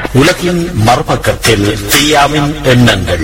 உலகின் மறுபக்கத்தில் பிரியாவின் எண்ணங்கள்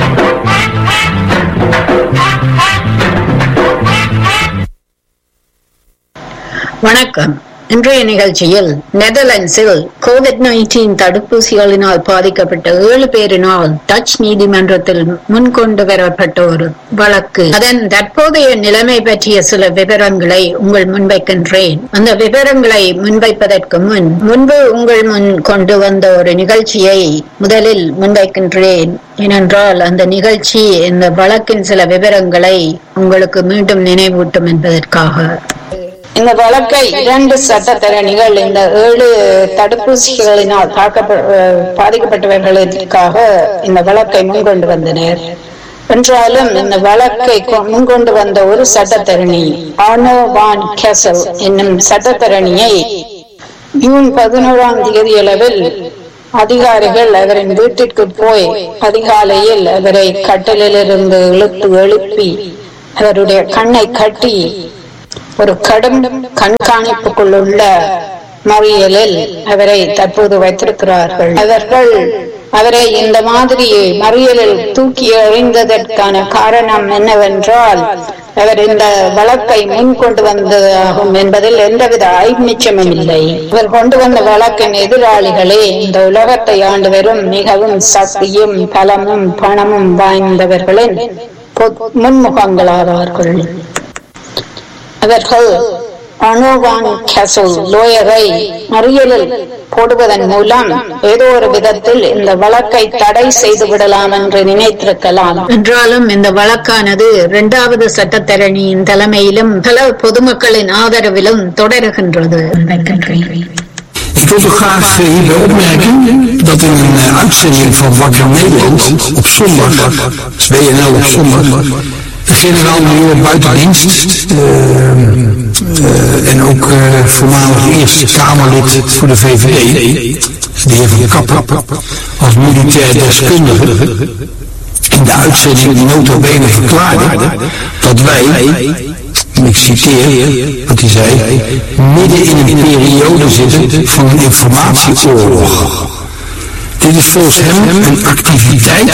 வணக்கம் இன்றைய நிகழ்ச்சியில் நெதர்லாண்ட்ஸில் கோவிட் நைன்டீன் தடுப்பூசிகளினால் பாதிக்கப்பட்ட ஏழு பேரினால் டச் நீதிமன்றத்தில் முன்கொண்டு வரப்பட்ட ஒரு வழக்கு அதன் தற்போதைய நிலைமை பற்றிய சில விவரங்களை உங்கள் முன்வைக்கின்றேன் அந்த விவரங்களை முன்வைப்பதற்கு முன் முன்பு உங்கள் முன் கொண்டு வந்த ஒரு நிகழ்ச்சியை முதலில் முன்வைக்கின்றேன் ஏனென்றால் அந்த நிகழ்ச்சி இந்த வழக்கின் சில விவரங்களை உங்களுக்கு மீண்டும் நினைவூட்டும் என்பதற்காக இந்த வழக்கை இரண்டு சட்டத்தரணிகள் இந்த ஏழு தடுப்பூசிகளினால் தாக்கப்ப பாதிக்கப்பட்டவர்களுக்காக இந்த வழக்கை முன்கொண்டு வந்தனர் என்றாலும் இந்த வழக்கை கொ- முன்கொண்டு வந்த ஒரு சட்டத்தரணி ஆனோ வான் கேசல் என்னும் சட்டத்தரணியை ஜூன் பதினோராம் தேதி அளவில் அதிகாரிகள் அவரின் வீட்டிற்கு போய் அதிகாலையில் அவரை கட்டிலிருந்து இழுத்து எழுப்பி அவருடைய கண்ணை கட்டி ஒரு கடும் கண்காணிப்புக்குள் உள்ள மறியலில் அவரை தற்போது வைத்திருக்கிறார்கள் அவர்கள் அவரை இந்த மாதிரி மறியலில் தூக்கி எறிந்ததற்கான காரணம் என்னவென்றால் அவர் இந்த வழக்கை முன் கொண்டு வந்ததாகும் என்பதில் எந்தவித ஐமிச்சமும் இல்லை இவர் கொண்டு வந்த வழக்கின் எதிராளிகளே இந்த உலகத்தை ஆண்டு வரும் மிகவும் சக்தியும் பலமும் பணமும் வாய்ந்தவர்களின் பொ- முன்முகங்களாவார்கள் அவர்கள் அனோவான் கேசல் லோயரை மறியலில் போடுவதன் மூலம் ஏதோ ஒரு விதத்தில் இந்த வழக்கை தடை செய்து விடலாம் என்று நினைத்திருக்கலாம் என்றாலும் இந்த வழக்கானது இரண்டாவது சட்டத்தரணியின் தலைமையிலும் பல பொதுமக்களின் ஆதரவிலும் தொடருகின்றது Ik wil toch graag eh, hierbij opmerken dat in een eh, uitzending van Wakker Nederland op zondag, WNL op zondag, de generaal-major buitendienst eh, eh, en ook eh, voormalig Eerste Kamerlid voor de VVD, de heer Van Kappen, als militair deskundige, in de uitzending nota bene verklaarde dat wij, en ik citeer wat hij zei, midden in een periode zitten van een informatieoorlog. Dit is volgens hem een activiteit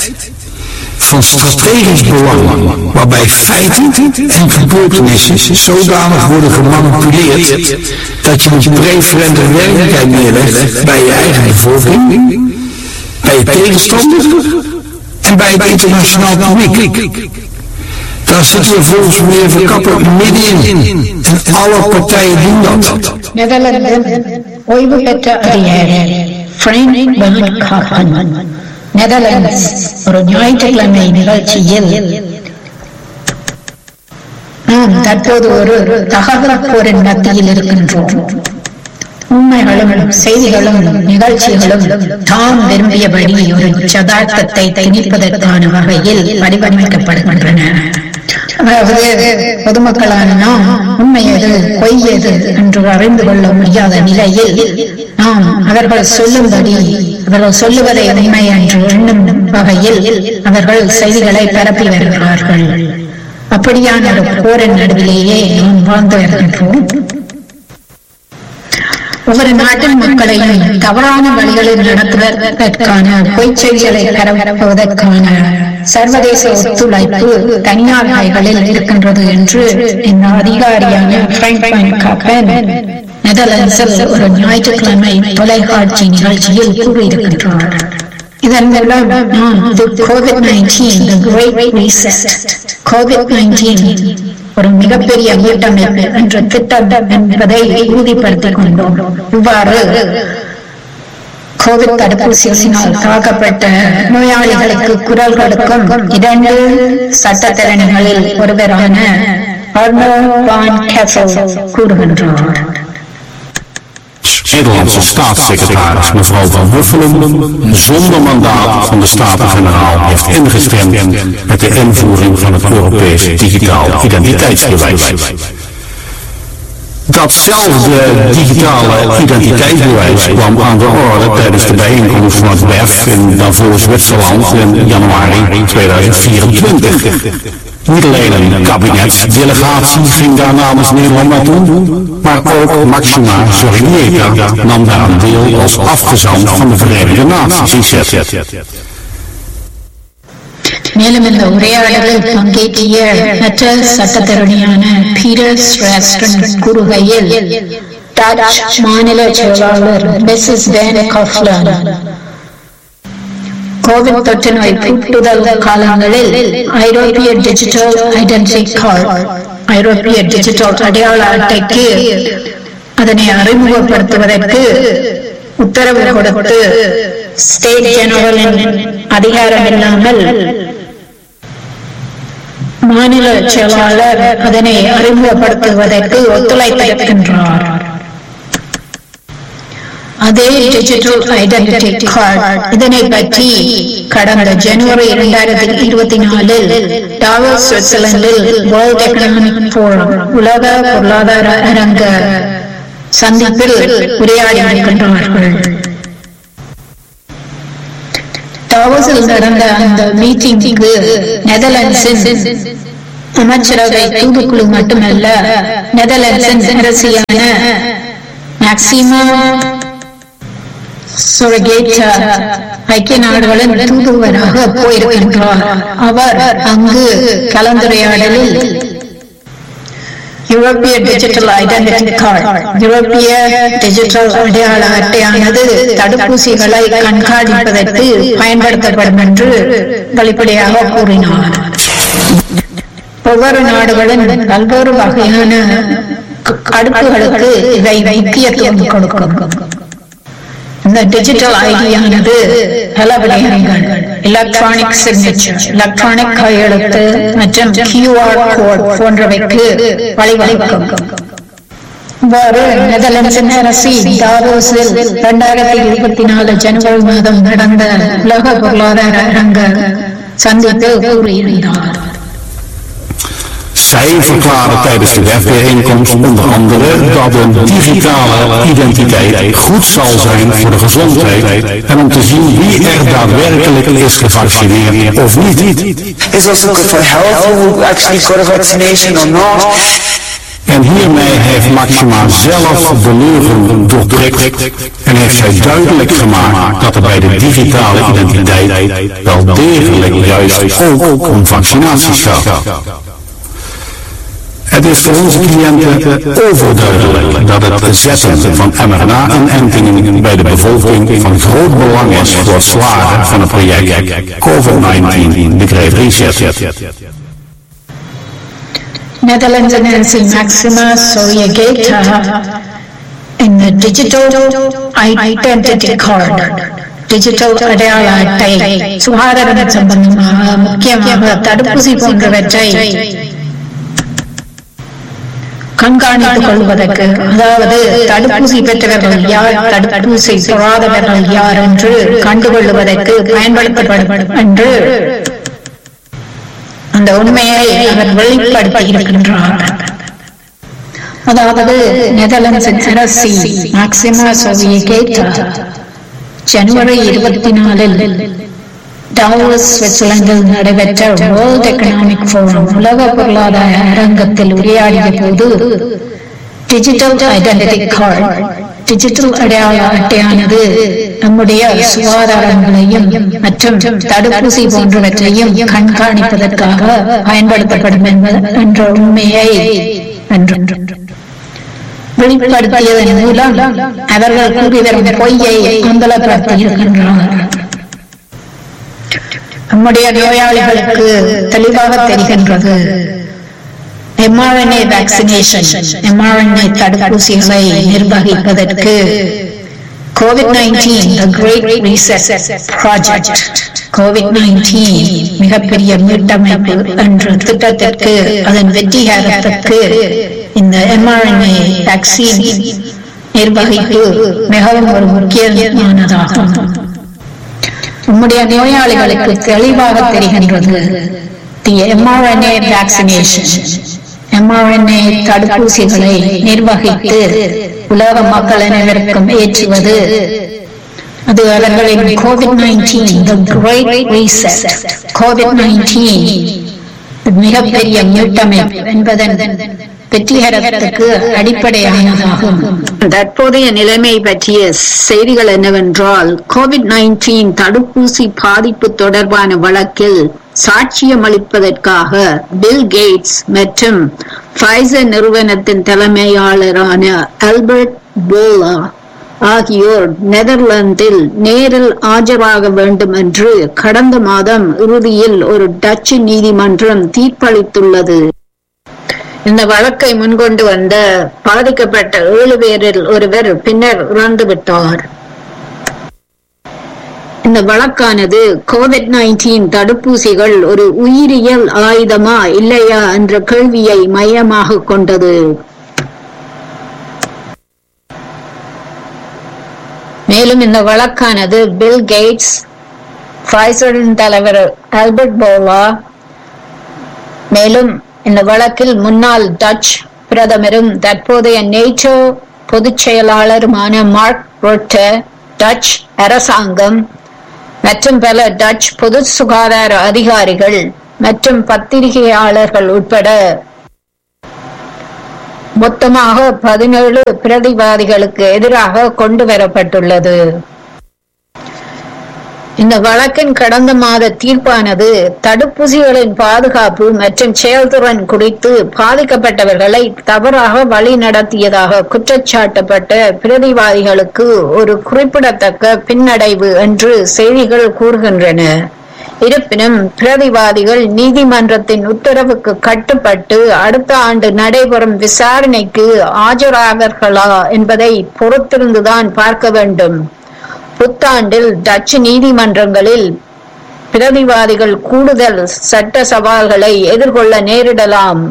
van strategisch belang, waarbij feiten en gebeurtenissen zodanig worden gemanipuleerd dat je een preferente werkelijkheid neerlegt bij je eigen bevolking, bij je tegenstanders en bij het internationaal publiek. Daar zitten we volgens meneer Verkapper middenin. En alle partijen doen dat. Netherlands ஓய்வு பெற்ற அதிகாரி prank Berne காப்பன் Netherlands ஒரு ஞாயிற்றுக்கிழமை நிகழ்ச்சியில் நாம் தற்போது ஒரு தகவல் போரின் மத்தியில் இருக்கின்றோம் உண்மைகளும் செய்திகளும் நிகழ்ச்சிகளும் தாம் விரும்பியபடி ஒரு சதார்த்தத்தை திணிப்பதற்கான வகையில் வடிவமைக்கப்படுகின்றன அதாவது பொதுமக்களான நாம் உண்மை எது பொய் எது என்று அறிந்து கொள்ள முடியாத நிலையில் நாம் அவர்கள் சொல்லும்படி அவர்கள் சொல்லுவதை உண்மை என்று எண்ணும் வகையில் அவர்கள் செய்திகளை பரப்பி வருகிறார்கள் அப்படியான ஒரு போரின் நடுவிலேயே நாம் வாழ்ந்து வருகின்றோம் ஒவ்வொரு நாட்டின் மக்களையும் தவறான வழிகளில் நடத்துவதற்கான பொய்ச் செய்திகளை பரப்புவதற்கான சர்வதேச ஒத்துழைப்பு தனியார் கைகளில் இருக்கின்றது என்று இந்த அதிகாரியான பிராங்க் வைன் காப்பன் நெதர்லாண்ட்ஸில் ஒரு ஞாயிற்றுக்கிழமை தொலைக்காட்சி நிகழ்ச்சியில் கூறியிருக்கின்றார் இதன் மூலம் நாம் Covid nineteen great reset Covid nineteen ஒரு மிகப்பெரிய மீட்டமைப்பு என்ற திட்டம் என்பதை உறுதிப்படுத்திக் கொண்டோம் இவ்வாறு கோவிட் தடுப்பூசியினால் தாக்கப்பட்ட நோயாளிகளுக்கு குரல் கொடுக்கும் இரண்டு சட்டத்திறனிகளில் ஒருவரான அர்னோ வான் கெஃபல் கூறுகின்றார் Nederlandse staatssecretaris mevrouw Van Huffelen zonder mandaat van de Staten-Generaal heeft ingestemd met de invoering van het Europees digitaal identiteitsbewijs. Datzelfde digitale identiteitsbewijs kwam aan de orde tijdens de bijeenkomst van het WEF in Davos, Zwitserland in januari 2024. Niet alleen een kabinetsdelegatie ging daar namens Nederland naartoe, maar Maar ook Maxima Zornieka nam daaraan deel als afgezant van de Verenigde Naties inzet. மேலும் இந்த உரையாடலில் பங்கேற்றிய மற்ற சட்டத்தரணியான Peter ஸ்ராஸ்டன் கூறுகையில் touch மாநில செயலாளர் Mrs tan கஃப்லன் Covid தொற்று நோய் பூட்டுதல் காலங்களில் ஐரோப்பிய டிஜிட்டல் ஐடென்டிட்டி கார்டு ஐரோப்பிய டிஜிட்டல் அடையாள அட்டைக்கு அதனை அறிமுகப்படுத்துவதற்கு உத்தரவு கொடுத்து ஸ்டேட் ஜெனரலின் அதிகாரம் இல்லாமல் மாநில செயலாளர் அதனை அறிமுகப்படுத்துவதற்கு ஒத்துழைத்திருக்கின்றார் அதே டிஜிட்டல் ஐடென்டிட்டி கார்டு இதனை பற்றி கடந்த ஜனவரி இரண்டாயிரத்தி இருபத்தி நாலில் டாவஸ் சுவிட்சர்லாந்தில் வேர்ல்ட் எக்கனாமிக் போரம் உலக பொருளாதார அரங்க சந்திப்பில் உரையாடி இருக்கின்றார்கள் டாவஸில் நடந்த அந்த மீட்டிங்க்கு நெதர்லாண்ட்ஸின் அமைச்சரவை தூதுக்குழு மட்டுமல்ல நெதர்லாண்ட்ஸின் அரசியான மேக்சிமா சொரகேட்டா ஐக்கிய நாடுகளின் தூதுவராக போயிருக்கின்றார் அவர் அங்கு கலந்துரையாடலில் யூரோப்பிய டிஜிட்டல் ஐடென்டிட்டி கார்டு யூரோப்பிய டிஜிட்டல் அடையாள அட்டையானது தடுப்பூசிகளை கண்காணிப்பதற்கு பயன்படுத்தப்படும் என்று வெளிப்படையாக கூறினார் ஒவ்வொரு நாடுகளின் பல்வேறு வகையான அடுப்புகளுக்கு இவை முக்கியத்துவம் கொடுக்கும் இந்த டிஜிட்டல் ஐடியானது பல விடயங்கள் எலக்ட்ரானிக் சிக்னேச்சர் எலக்ட்ரானிக் கையெழுத்து மற்றும் கியூஆர் கோட் போன்றவைக்கு வழிவகுக்கும் இவ்வாறு நெதர்லாண்ட்ஸின் அரசி தாவோஸில் இரண்டாயிரத்தி இருபத்தி நாலு ஜனவரி மாதம் நடந்த உலக பொருளாதார அரங்க சந்திப்பில் கூறியிருந்தார் Zij verklaren tijdens de wegbijeenkomst onder andere dat een digitale identiteit goed zal zijn voor de gezondheid en om te zien wie er daadwerkelijk is gevaccineerd of niet. It's also good for health who actually got a vaccination or not. En hiermee heeft Maxima zelf de leugen doorprikt en heeft zij duidelijk gemaakt dat er bij de digitale identiteit wel degelijk juist ook om vaccinaties gaat. Het is voor onze cliënten overduidelijk dat het zetten van mRNA-inentingen bij de bevolking van groot belang is voor het slagen van het project COVID-19, de Great Reset. Netherlands அரசி Maxima Soyegeta in the digital identity card digital அடையாள அட்டை சுகாதாரம் சம்பந்தமாக முக்கியமாக தடுப்பூசி போன்றவற்றை கண்காணித்துக் கொள்வதற்கு அதாவது தடுப்பூசி பெற்றவர்கள் யார் தடுப்பூசி பெறாதவர்கள் யார் என்று கண்டுகொள்வதற்கு பயன்படுத்தப்படும் என்று அந்த உண்மையை அவர் வெளிப்படுத்தி இருக்கின்றார் அதாவது நெதர்லாண்ட்ஸின் அரசி மேக்சிமா சோவியகேட்டா ஜனவரி இருபத்தி நாலில் டாவோஸ் சுவிட்சர்லாந்தில் நடைபெற்ற வேர்ல்ட் எக்கனாமிக் ஃபோரம் உலக பொருளாதார அரங்கத்தில் உரையாடிய போது டிஜிட்டல் ஐடென்டிட்டி கார்டு டிஜிட்டல் அடையாள அட்டையானது நம்முடைய சுகாதாரங்களையும் மற்றும் தடுப்பூசி போன்றவற்றையும் கண்காணிப்பதற்காக பயன்படுத்தப்படும் என்பது என்ற உண்மையை என்று வெளிப்படுத்தியதன் மூலம் அவர்கள் கூறி வரும் பொய்யை அம்பலப்படுத்தி இருக்கின்றனர் நம்முடைய நோயாளிகளுக்கு தெளிவாக தெரிகின்றது எம்ஆர்என்ஏ வேக்சினேஷன் எம்ஆர்என்ஏ தடுப்பூசிகளை நிர்வகிப்பதற்கு Covid nineteen the great reset project Covid nineteen மிகப்பெரிய மீட்டமைப்பு என்ற திட்டத்திற்கு அதன் வெற்றிகாரத்திற்கு இந்த எம்ஆர்என்ஏ வேக்சின் நிர்வகிப்பு மிகவும் ஒரு முக்கியமானதாகும் நம்முடைய நோயாளிகளுக்கு தெளிவாக தெரிகின்றது தி எம்ஆர்என்ஏ வேக்சினேஷன் எம்ஆர்என்ஏ தடுப்பூசிகளை நிர்வகித்து உலக மக்கள் அனைவருக்கும் ஏற்றுவது அது அவர்களின் Covid nineteen the great reset Covid nineteen மிகப்பெரிய மீட்டமைப்பு என்பதன் வெற்றிகரத்துக்கு அடிப்படையானதாகும் தற்போதைய நிலைமை பற்றிய செய்திகள் என்னவென்றால் கோவிட் நைன்டீன் தடுப்பூசி பாதிப்பு தொடர்பான வழக்கில் சாட்சியம் அளிப்பதற்காக பில் கேட்ஸ் மற்றும் ஃபைசர் நிறுவனத்தின் தலைமையாளரான ஆல்பர்ட் போலா ஆகியோர் நெதர்லாந்தில் நேரில் ஆஜராக வேண்டும் என்று கடந்த மாதம் இறுதியில் ஒரு டச்சு நீதிமன்றம் தீர்ப்பளித்துள்ளது இந்த வழக்கை முன்கொண்டு வந்த பாதிக்கப்பட்ட ஏழு பேரில் ஒருவர் பின்னர் இறந்துவிட்டார் இந்த வழக்கானது கோவிட் நைன்டீன் தடுப்பூசிகள் ஒரு உயிரியல் ஆயுதமா இல்லையா என்ற கேள்வியை மையமாக கொண்டது மேலும் இந்த வழக்கானது பில் கேட்ஸ் ஃபைசரின் தலைவர் ஆல்பர்ட் போலா மேலும் இந்த வழக்கில் முன்னாள் டச் பிரதமரும் தற்போதைய நேட்டோ பொதுச் செயலாளருமான மார்க் ரொட்ட டச் அரசாங்கம் மற்றும் பல டச் பொது சுகாதார அதிகாரிகள் மற்றும் பத்திரிகையாளர்கள் உட்பட மொத்தமாக பதினேழு பிரதிவாதிகளுக்கு எதிராக கொண்டு வரப்பட்டுள்ளது இந்த வழக்கின் கடந்த மாத தீர்ப்பானது தடுப்பூசிகளின் பாதுகாப்பு மற்றும் செயல்திறன் குறித்து பாதிக்கப்பட்டவர்களை தவறாக வழி நடத்தியதாக குற்றச்சாட்டப்பட்ட பிரதிவாதிகளுக்கு ஒரு குறிப்பிடத்தக்க பின்னடைவு என்று செய்திகள் கூறுகின்றன இருப்பினும் பிரதிவாதிகள் நீதிமன்றத்தின் உத்தரவுக்கு கட்டுப்பட்டு அடுத்த ஆண்டு நடைபெறும் விசாரணைக்கு ஆஜராவார்களா என்பதை பொறுத்திருந்துதான் பார்க்க வேண்டும் புத்தாண்டில் டச்சு நீதிமன்றங்களில் பிரதிவாதிகள் கூடுதல் சட்ட சவால்களை எதிர்கொள்ள நேரிடலாம்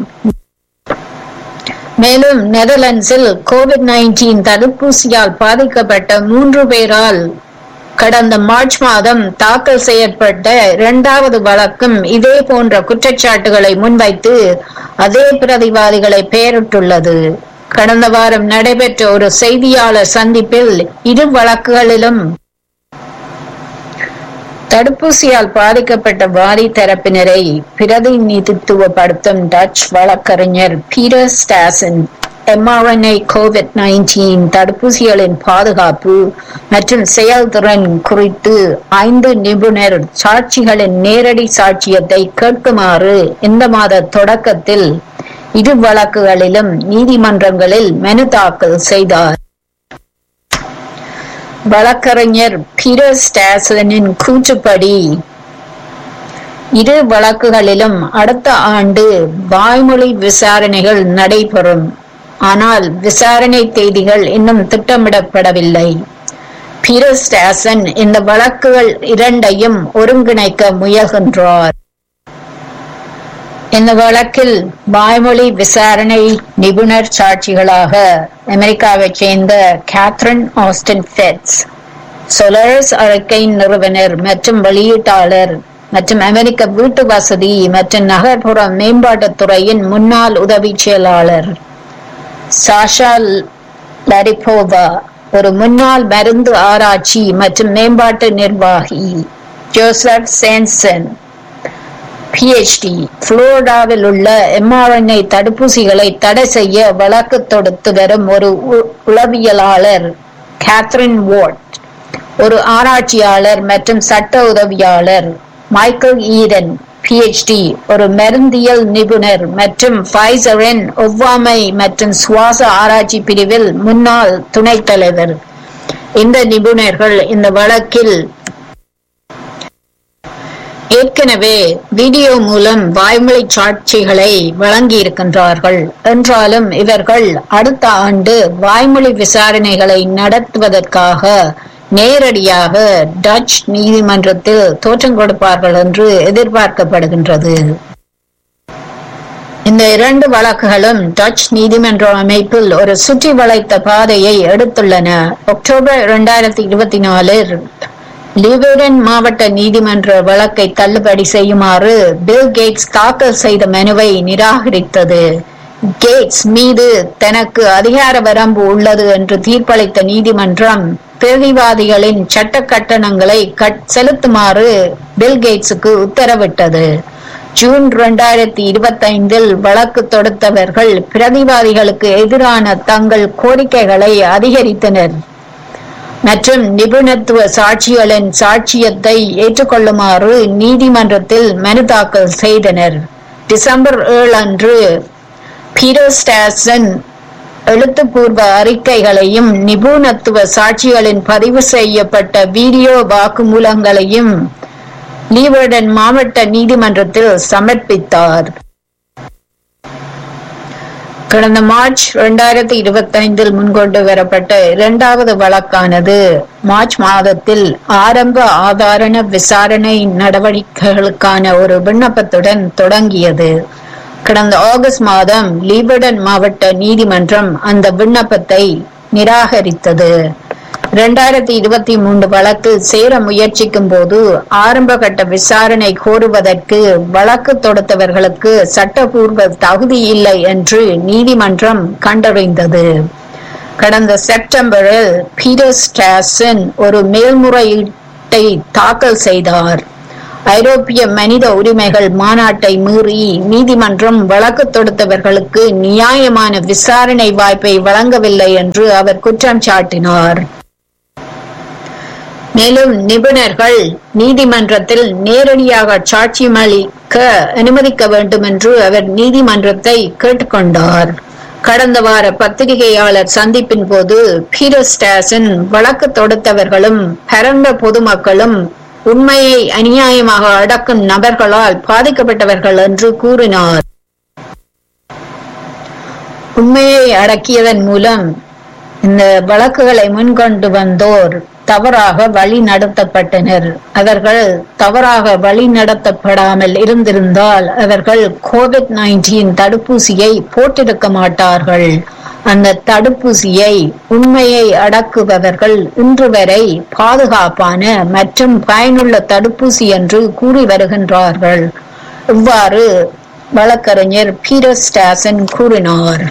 மேலும் நெதர்லாண்ட்ஸில் கோவிட் நைன்டீன் தடுப்பூசியால் பாதிக்கப்பட்ட மூன்று பேரால் கடந்த மார்ச் மாதம் தாக்கல் செய்யப்பட்ட இரண்டாவது வழக்கும் இதே போன்ற குற்றச்சாட்டுகளை முன்வைத்து அதே பிரதிவாதிகளை பெயரிட்டுள்ளது கடந்த வாரம் நடைபெற்ற ஒரு செய்தியாளர் சந்திப்பில் இரு வழக்குகளிலும் தடுப்பூசியால் பாதிக்கப்பட்ட வாதி தரப்பினரை பிரதிநிதித்துவப்படுத்தும் டச் வழக்கறிஞர் Peter Stassen mRNA Covid nineteen தடுப்பூசிகளின் பாதுகாப்பு மற்றும் செயல்திறன் குறித்து ஐந்து நிபுணர் சாட்சிகளின் நேரடி சாட்சியத்தை கேட்குமாறு இந்த மாத தொடக்கத்தில் இரு வழக்குகளிலும் நீதிமன்றங்களில் மனு தாக்கல் செய்தார் வழக்கறிஞர் பீட்டர் ஸ்டாசனின் கூற்றுப்படி இரு வழக்குகளிலும் அடுத்த ஆண்டு வாய்மொழி விசாரணைகள் நடைபெறும் ஆனால் விசாரணை தேதிகள் இன்னும் திட்டமிடப்படவில்லை பீட்டர் ஸ்டாசன் இந்த வழக்குகள் இரண்டையும் ஒருங்கிணைக்க முயல்கின்றார் இந்த வழக்கில் வாய்மொழி விசாரணை நிபுணர் சாட்சிகளாக அமெரிக்காவைச் சேர்ந்த கேத்ரின் ஆஸ்டின் ஃபெட்ஸ் சொலர்ஸ் அறிக்கையின் நிறுவனர் மற்றும் வெளியீட்டாளர் மற்றும் அமெரிக்க வீட்டு வசதி மற்றும் நகர்ப்புற மேம்பாட்டுத் துறையின் முன்னாள் உதவி செயலாளர் சாஷா லரிபோவா ஒரு முன்னாள் மருந்து ஆராய்ச்சி மற்றும் மேம்பாட்டு நிர்வாகி ஜோசப் சேன்சன் பிஹெச்டி புளோரிடாவில் உள்ள எம்ஆர்என்ஏ தடுப்பூசிகளை தடை செய்ய வழக்கு தொடுத்து வரும் ஒரு உ- உளவியலாளர் கேத்ரின் வாட் ஒரு ஆராய்ச்சியாளர் மற்றும் சட்ட உதவியாளர் மைக்கேல் ஈடன் பிஹெச்டி ஒரு மருந்தியல் நிபுணர் மற்றும் ஃபைசரின் ஒவ்வாமை மற்றும் சுவாச ஆராய்ச்சி பிரிவில் முன்னாள் துணைத் தலைவர் இந்த நிபுணர்கள் இந்த வழக்கில் ஏற்கனவே வீடியோ மூலம் வாய்மொழி சாட்சிகளை வழங்கியிருக்கின்றார்கள் என்றாலும் இவர்கள் அடுத்த ஆண்டு வாய்மொழி விசாரணைகளை நடத்துவதற்காக நேரடியாக டச் நீதிமன்றத்தில் தோற்றம் கொடுப்பார்கள் என்று எதிர்பார்க்கப்படுகின்றது இந்த இரண்டு வழக்குகளும் டச் நீதிமன்ற அமைப்பில் ஒரு சுற்றி வளைத்த பாதையை எடுத்துள்ளன அக்டோபர் இரண்டாயிரத்தி இருபத்தி நாலில் லிவரன் மாவட்ட நீதிமன்ற வழக்கை தள்ளுபடி செய்யுமாறு பில் கேட்ஸ் தாக்கல் செய்த மனுவை நிராகரித்தது கேட்ஸ் மீது தனக்கு அதிகார வரம்பு உள்ளது என்று தீர்ப்பளித்த நீதிமன்றம் பிரதிவாதிகளின் சட்ட கட்டணங்களை கட்- செலுத்துமாறு பில் கேட்ஸுக்கு உத்தரவிட்டது ஜூன் இரண்டாயிரத்தி இருபத்தைந்தில் வழக்கு தொடுத்தவர்கள் பிரதிவாதிகளுக்கு எதிரான தங்கள் கோரிக்கைகளை அதிகரித்தனர் மற்றும் நிபுணத்துவ சாட்சிகளின் சாட்சியத்தை ஏற்றுக்கொள்ளுமாறு நீதிமன்றத்தில் மனு தாக்கல் செய்தனர் டிசம்பர் ஏழு அன்று பீட்டர் ஸ்டாசன் எழுத்துப்பூர்வ அறிக்கைகளையும் நிபுணத்துவ சாட்சிகளின் பதிவு செய்யப்பட்ட வீடியோ வாக்குமூலங்களையும் லீவர்டன் மாவட்ட நீதிமன்றத்தில் சமர்ப்பித்தார் கடந்த மார்ச் இரண்டாயிரத்தி இருபத்தி ஐந்தில் முன்கொண்டு வரப்பட்ட இரண்டாவது வழக்கானது மார்ச் மாதத்தில் ஆரம்ப ஆதாரண விசாரணை நடவடிக்கைகளுக்கான ஒரு விண்ணப்பத்துடன் தொடங்கியது கடந்த ஆகஸ்ட் மாதம் லீபர்டன் மாவட்ட நீதிமன்றம் அந்த விண்ணப்பத்தை நிராகரித்தது இரண்டாயிரத்தி இருபத்தி மூன்று வழக்கு சேர முயற்சிக்கும் போது ஆரம்ப கட்ட விசாரணை கோருவதற்கு வழக்கு தொடுத்தவர்களுக்கு சட்டபூர்வ தகுதி இல்லை என்று நீதிமன்றம் கண்டறிந்தது கடந்த செப்டம்பரில் பீட்டர் ஸ்டாசன் ஒரு மேல்முறையீட்டை தாக்கல் செய்தார் ஐரோப்பிய மனித உரிமைகள் மாநாட்டை மீறி நீதிமன்றம் வழக்கு தொடுத்தவர்களுக்கு நியாயமான விசாரணை வாய்ப்பை வழங்கவில்லை என்று அவர் குற்றம் சாட்டினார் மேலும் நிபுணர்கள் நீதிமன்றத்தில் நேரடியாக சாட்சியமளிக்க அனுமதிக்க வேண்டும் என்று அவர் நீதிமன்றத்தை கேட்டுக்கொண்டார் கடந்த வார பத்திரிகையாளர் சந்திப்பின் போது பீட்டர் ஸ்டாசன் வழக்கு தொடுத்தவர்களும் பரந்த பொதுமக்களும் உண்மையை அநியாயமாக அடக்கும் நபர்களால் பாதிக்கப்பட்டவர்கள் என்று கூறினார் உண்மையை அடக்கியதன் மூலம் இந்த வழக்குகளை முன்கொண்டு வந்தோர் தவறாக வழி நடத்தப்பட்டனர் அவர்கள் தவறாக வழி நடத்தப்படாமல் இருந்திருந்தால் அவர்கள் கோவிட் நைன்டீன் தடுப்பூசியை போட்டிருக்க மாட்டார்கள் அந்த தடுப்பூசியை உண்மையை அடக்குபவர்கள் இன்று வரை பாதுகாப்பான மற்றும் பயனுள்ள தடுப்பூசி என்று கூறி வருகின்றார்கள் இவ்வாறு வழக்கறிஞர் பீட்டர் ஸ்டாசன் கூறினார்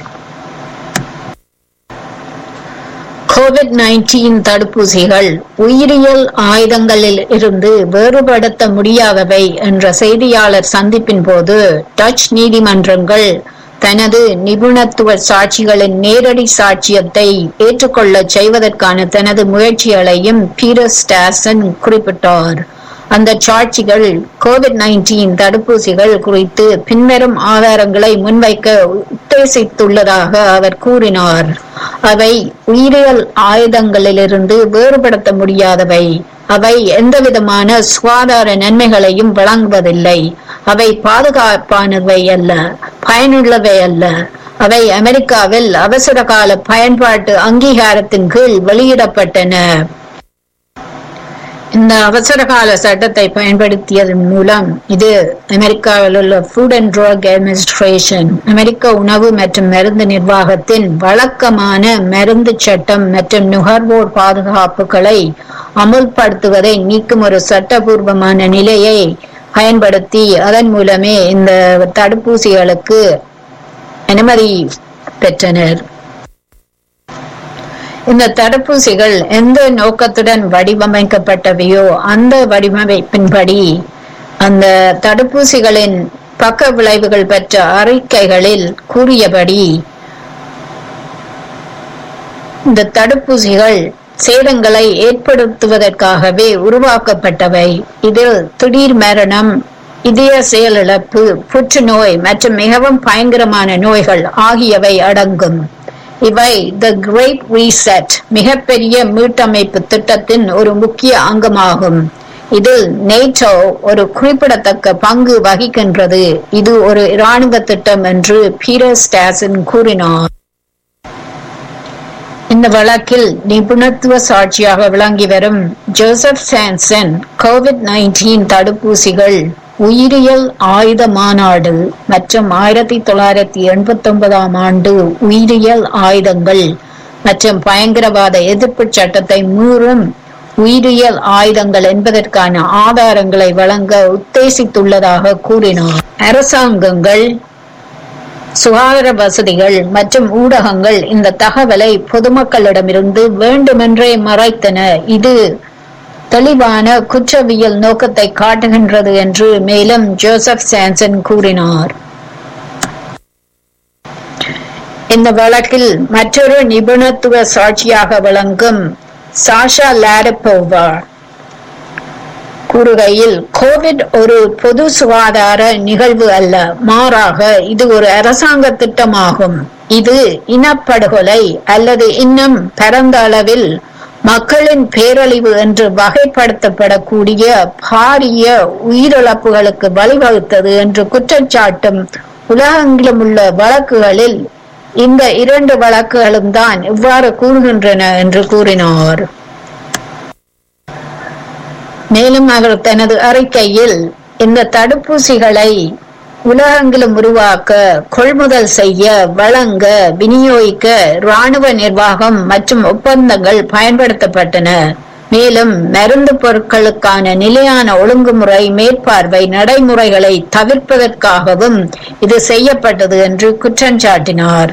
கோவிட் நைன்டீன் தடுப்பூசிகள் உயிரியல் ஆயுதங்களில் இருந்து வேறுபடுத்த முடியாதவை என்ற செய்தியாளர் சந்திப்பின் போது டச் நீதிமன்றங்கள் தனது நிபுணத்துவ சாட்சிகளின் நேரடி சாட்சியத்தை ஏற்றுக்கொள்ளச் செய்வதற்கான தனது முயற்சிகளையும் பீட்டர் ஸ்டாசன் குறிப்பிட்டார் அந்த சாட்சிகள் கோவிட் நைன்டீன் தடுப்பூசிகள் குறித்து பின்வரும் ஆதாரங்களை முன்வைக்க உத்தேசித்துள்ளதாக அவர் கூறினார் அவை உயிரியல் ஆயுதங்களிலிருந்து வேறுபடுத்த முடியாதவை அவை எந்தவிதமான சுகாதார நன்மைகளையும் வழங்குவதில்லை அவை பாதுகாப்பானவை அல்ல பயனுள்ளவை அல்ல அவை அமெரிக்காவில் அவசர கால பயன்பாட்டு அங்கீகாரத்தின் கீழ் வெளியிடப்பட்டன இந்த அவசர கால சட்டத்தை பயன்படுத்தியதன் மூலம் இது அமெரிக்காவில் உள்ள ஃபுட் அண்ட் ட்ரக் அட்மினிஸ்ட்ரேஷன் அமெரிக்க உணவு மற்றும் மருந்து நிர்வாகத்தின் வழக்கமான மருந்து சட்டம் மற்றும் நுகர்வோர் பாதுகாப்புகளை அமுல்படுத்துவதை நீக்கும் ஒரு சட்டபூர்வமான நிலையை பயன்படுத்தி அதன் மூலமே இந்த தடுப்பூசிகளுக்கு அனுமதி பெற்றனர் இந்த தடுப்பூசிகள் எந்த நோக்கத்துடன் வடிவமைக்கப்பட்டவையோ அந்த வடிவமைப்பின்படி அந்த தடுப்பூசிகளின் பக்க விளைவுகள் பெற்ற அறிக்கைகளில் கூறியபடி இந்த தடுப்பூசிகள் சேதங்களை ஏற்படுத்துவதற்காகவே உருவாக்கப்பட்டவை இதில் திடீர் மரணம் இதய செயலிழப்பு புற்றுநோய் மற்றும் மிகவும் பயங்கரமான நோய்கள் ஆகியவை அடங்கும் இவை த கிரேட் ரீசெட் மிகப்பெரிய மீட்டமைப்பு திட்டத்தின் ஒரு முக்கிய அங்கமாகும் இதில் நேட்டோ ஒரு குறிப்பிடத்தக்க பங்கு வகிக்கின்றது இது ஒரு இராணுவ திட்டம் என்று பீட்டர் ஸ்டாசன் கூறினார் இந்த வழக்கில் நிபுணத்துவ சாட்சியாக விளங்கி வரும் ஜோசப் சான்சன் கோவிட் நைன்டீன் தடுப்பூசிகள் உயிரியல் ஆயுத மாநாடு மற்றும் ஆயிரத்தி தொள்ளாயிரத்தி எண்பத்தி ஒன்பதாம் ஆண்டு உயிரியல் ஆயுதங்கள் மற்றும் பயங்கரவாத எதிர்ப்பு சட்டத்தை மீறும் உயிரியல் ஆயுதங்கள் என்பதற்கான ஆதாரங்களை வழங்க உத்தேசித்துள்ளதாக கூறினார் அரசாங்கங்கள் சுகாதார வசதிகள் மற்றும் ஊடகங்கள் இந்த தகவலை பொதுமக்களிடமிருந்து வேண்டுமென்றே மறைத்தன இது தெளிவான குற்றவியல் நோக்கத்தை காட்டுகின்றது என்று மேலும் ஜோசப் சான்சன் கூறினார் இந்த வழக்கில் மற்றொரு நிபுணத்துவ சாட்சியாக விளங்கும் சாஷா லாரப்போவா கூறுகையில் கோவிட் ஒரு பொது சுகாதார நிகழ்வு அல்ல மாறாக இது ஒரு அரசாங்க திட்டமாகும் இது இனப்படுகொலை அல்லது இன்னும் பரந்த அளவில் மக்களின் பேரழிவு என்று வகைப்படுத்தப்படக்கூடிய பாரிய உயிரிழப்புகளுக்கு வழிவகுத்தது என்று குற்றச்சாட்டும் உலகெங்கிலும் உள்ள வழக்குகளில் இந்த இரண்டு வழக்குகளும் தான் இவ்வாறு கூறுகின்றன என்று கூறினார் மேலும் அவர் தனது அறிக்கையில் இந்த தடுப்பூசிகளை உலகெங்கிலும் உருவாக்க கொள்முதல் செய்ய வழங்க விநியோகிக்க இராணுவ நிர்வாகம் மற்றும் ஒப்பந்தங்கள் பயன்படுத்தப்பட்டன மேலும் மருந்து பொருட்களுக்கான நிலையான ஒழுங்குமுறை மேற்பார்வை நடைமுறைகளை தவிர்ப்பதற்காகவும் இது செய்யப்பட்டது என்று குற்றம் சாட்டினார்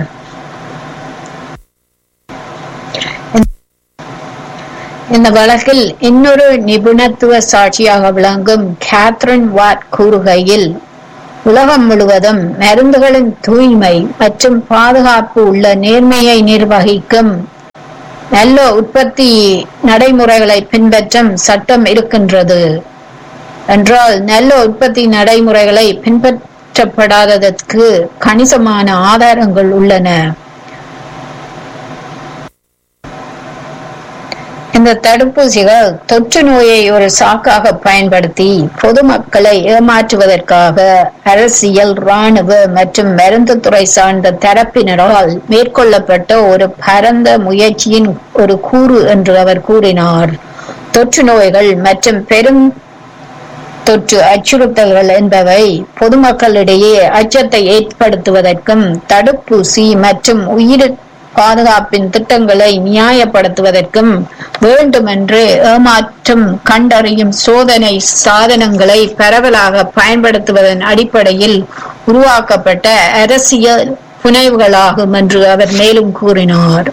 இந்த வழக்கில் இன்னொரு நிபுணத்துவ சாட்சியாக விளங்கும் கேத்ரின் வாட் கூறுகையில் உலகம் முழுவதும் மருந்துகளின் தூய்மை மற்றும் பாதுகாப்பு உள்ள நேர்மையை நிர்வகிக்கும் நல்ல உற்பத்தி நடைமுறைகளை பின்பற்றும் சட்டம் இருக்கின்றது என்றால் நல்ல உற்பத்தி நடைமுறைகளை பின்பற்றப்படாததற்கு கணிசமான ஆதாரங்கள் உள்ளன இந்த தடுப்பூசிகள் தொற்று நோயை ஒரு சாக்காக பயன்படுத்தி பொதுமக்களை ஏமாற்றுவதற்காக அரசியல் ராணுவ மற்றும் மருந்து துறை சார்ந்த தரப்பினரால் மேற்கொள்ளப்பட்ட ஒரு பரந்த முயற்சியின் ஒரு கூறு என்று அவர் கூறினார் தொற்று நோய்கள் மற்றும் பெரும் தொற்று அச்சுறுத்தல்கள் என்பவை பொதுமக்களிடையே அச்சத்தை ஏற்படுத்துவதற்கும் தடுப்பூசி மற்றும் உயிர் பாதுகாப்பின் திட்டங்களை நியாயப்படுத்துவதற்கும் வேண்டுமென்று ஏமாற்றம் கண்டறியும் சோதனை சாதனங்களை பரவலாக பயன்படுத்துவதன் அடிப்படையில் உருவாக்கப்பட்ட அரசியல் புனைவுகளாகும் என்று அவர் மேலும் கூறினார்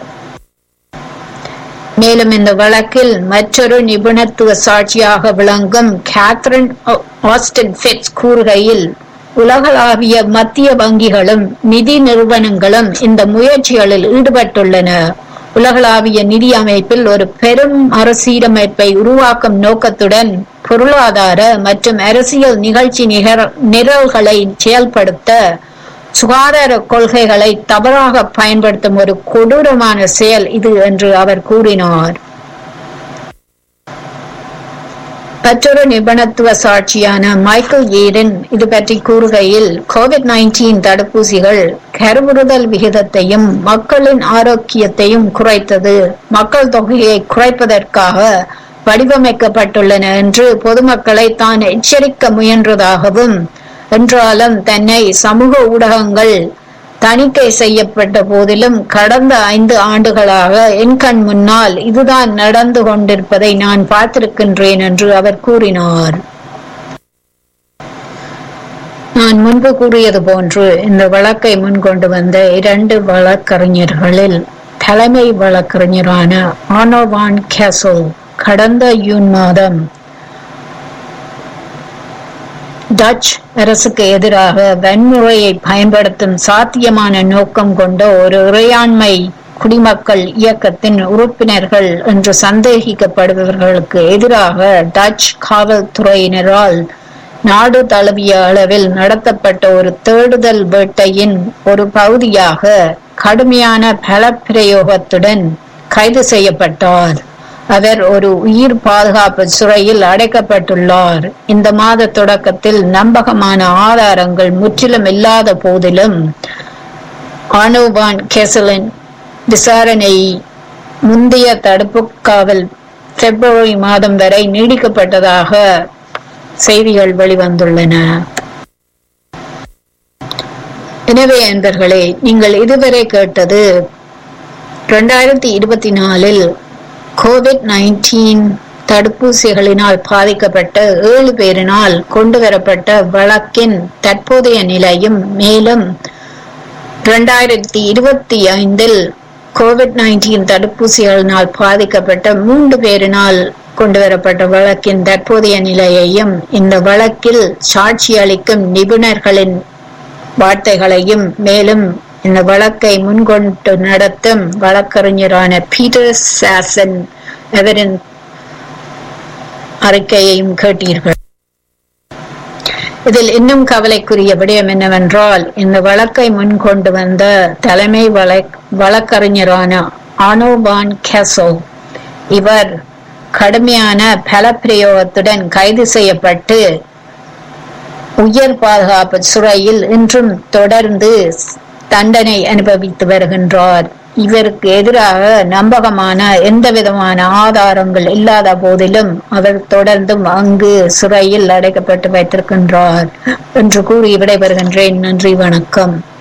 மேலும் இந்த வழக்கில் மற்றொரு நிபுணத்துவ சாட்சியாக விளங்கும் கேத்ரின் ஆஸ்டன் ஃபிட்ஸ் கூறுகையில் உலகளாவிய மத்திய வங்கிகளும் நிதி நிறுவனங்களும் இந்த முயற்சிகளில் ஈடுபட்டுள்ளன உலகளாவிய நிதி அமைப்பில் ஒரு பெரும் மறுசீரமைப்பை உருவாக்கும் நோக்கத்துடன் பொருளாதார மற்றும் அரசியல் நிகழ்ச்சி நிகர் நிரல்களை செயல்படுத்த சுகாதார கொள்கைகளை தவறாக பயன்படுத்தும் ஒரு கொடூரமான செயல் இது என்று அவர் கூறினார் மற்றொரு நிபுணத்துவ சாட்சியான மைக்கேல் ஏடன் இது பற்றி கூறுகையில் கோவிட் நைன்டீன் தடுப்பூசிகள் கருவுறுதல் விகிதத்தையும் மக்களின் ஆரோக்கியத்தையும் குறைத்தது மக்கள் தொகையை குறைப்பதற்காக வடிவமைக்கப்பட்டுள்ளன என்று பொதுமக்களை தான் எச்சரிக்க முயன்றதாகவும் என்றாலும் தன்னை சமூக ஊடகங்கள் தணிக்கை செய்யப்பட்ட போதிலும் கடந்த ஐந்து ஆண்டுகளாக என் கண் முன்னால் இதுதான் நடந்து கொண்டிருப்பதை நான் பார்த்திருக்கின்றேன் என்று அவர் கூறினார் நான் முன்பு கூறியது போன்று இந்த வழக்கை முன்கொண்டு வந்த இரண்டு வழக்கறிஞர்களில் தலைமை வழக்கறிஞரான ஆனோவான் கேசல் கடந்த ஜூன் மாதம் டச் அரசுக்கு எதிராக வன்முறையை பயன்படுத்தும் சாத்தியமான நோக்கம் கொண்ட ஒரு இறையாண்மை குடிமக்கள் இயக்கத்தின் உறுப்பினர்கள் என்று சந்தேகிக்கப்படுபவர்களுக்கு எதிராக டச் காவல்துறையினரால் நாடு தழுவிய அளவில் நடத்தப்பட்ட ஒரு தேடுதல் வேட்டையின் ஒரு பகுதியாக கடுமையான பலப்பிரயோகத்துடன் கைது செய்யப்பட்டார் அவர் ஒரு உயிர் பாதுகாப்பு சிறையில் அடைக்கப்பட்டுள்ளார் இந்த மாத தொடக்கத்தில் நம்பகமான ஆதாரங்கள் முற்றிலும் இல்லாத போதிலும் ஆனோவான் கெசலின் விசாரணை முந்தைய தடுப்பு காவல் பிப்ரவரி மாதம் வரை நீடிக்கப்பட்டதாக செய்திகள் வெளிவந்துள்ளன எனவே அன்பர்களே நீங்கள் இதுவரை கேட்டது இரண்டாயிரத்தி இருபத்தி நாலில் கோவிட் நைன்டீன் தடுப்பூசிகளினால் பாதிக்கப்பட்ட ஏழு பேரினால் கொண்டு வரப்பட்ட வழக்கின் தற்போதைய நிலையும் மேலும் இரண்டாயிரத்தி இருபத்தி ஐந்தில் கோவிட் நைன்டீன் தடுப்பூசிகளினால் பாதிக்கப்பட்ட மூன்று பேரினால் கொண்டு வரப்பட்ட வழக்கின் தற்போதைய நிலையையும் இந்த வழக்கில் சாட்சி அளிக்கும் நிபுணர்களின் வார்த்தைகளையும் மேலும் இந்த வழக்கை முன்கொண்டு நடத்தும் வழக்கறிஞரான பீட்டர் சாசன் அவரின் அறிக்கையையும் கேட்டீர்கள் இதில் இன்னும் கவலைக்குரிய விடயம் என்னவென்றால் இந்த வழக்கை முன்கொண்டு வந்த தலைமை வழக் வழக்கறிஞரான ஆனோபான் கேசோ இவர் கடுமையான பலப்பிரயோகத்துடன் கைது செய்யப்பட்டு உயர் பாதுகாப்பு சிறையில் இன்றும் தொடர்ந்து தண்டனை அனுபவித்து வருகின்றார் இவருக்கு எதிராக நம்பகமான எந்த விதமான ஆதாரங்கள் இல்லாத போதிலும் அவர் தொடர்ந்தும் அங்கு சிறையில் அடைக்கப்பட்டு வைத்திருக்கின்றார் என்று கூறி விடைபெறுகின்றேன் நன்றி வணக்கம்